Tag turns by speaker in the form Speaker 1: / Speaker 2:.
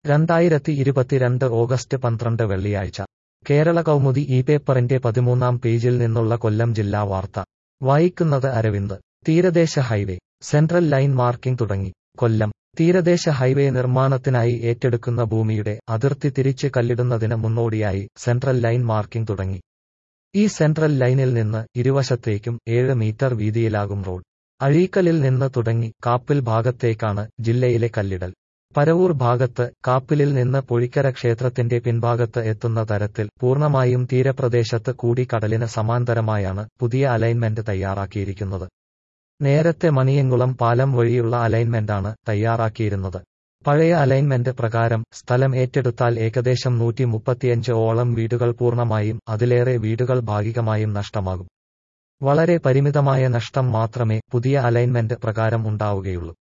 Speaker 1: രണ്ടായിരത്തി ഇരുപത്തിരണ്ട് ഓഗസ്റ്റ് പന്ത്രണ്ട് വെള്ളിയാഴ്ച കേരള കൗമുദി ഈ പേപ്പറിന്റെ പതിമൂന്നാം പേജിൽ നിന്നുള്ള കൊല്ലം ജില്ലാ വാർത്ത വായിക്കുന്നത് അരവിന്ദ് തീരദേശ ഹൈവേ സെൻട്രൽ ലൈൻ മാർക്കിംഗ് തുടങ്ങി കൊല്ലം തീരദേശ ഹൈവേ നിർമ്മാണത്തിനായി ഏറ്റെടുക്കുന്ന ഭൂമിയുടെ അതിർത്തി തിരിച്ച് കല്ലിടുന്നതിന് മുന്നോടിയായി സെൻട്രൽ ലൈൻ മാർക്കിംഗ് തുടങ്ങി ഈ സെൻട്രൽ ലൈനിൽ നിന്ന് ഇരുവശത്തേക്കും ഏഴ് മീറ്റർ വീതിയിലാകും റോഡ് അഴീക്കലിൽ നിന്ന് തുടങ്ങി കാപ്പിൽ ഭാഗത്തേക്കാണ് ജില്ലയിലെ കല്ലിടൽ പരവൂർ ഭാഗത്ത് കാപ്പിലിൽ നിന്ന് പൊഴിക്കര ക്ഷേത്രത്തിന്റെ പിൻഭാഗത്ത് എത്തുന്ന തരത്തിൽ പൂർണ്ണമായും തീരപ്രദേശത്ത് കൂടി കടലിന് സമാന്തരമായാണ് പുതിയ അലൈൻമെന്റ് തയ്യാറാക്കിയിരിക്കുന്നത് നേരത്തെ മണിയങ്കുളം പാലം വഴിയുള്ള അലൈൻമെന്റാണ് തയ്യാറാക്കിയിരുന്നത് പഴയ അലൈൻമെന്റ് പ്രകാരം സ്ഥലം ഏറ്റെടുത്താൽ ഏകദേശം നൂറ്റി മുപ്പത്തിയഞ്ച് ഓളം വീടുകൾ പൂർണ്ണമായും അതിലേറെ വീടുകൾ ഭാഗികമായും നഷ്ടമാകും വളരെ പരിമിതമായ നഷ്ടം മാത്രമേ പുതിയ അലൈൻമെന്റ് പ്രകാരം ഉണ്ടാവുകയുള്ളൂ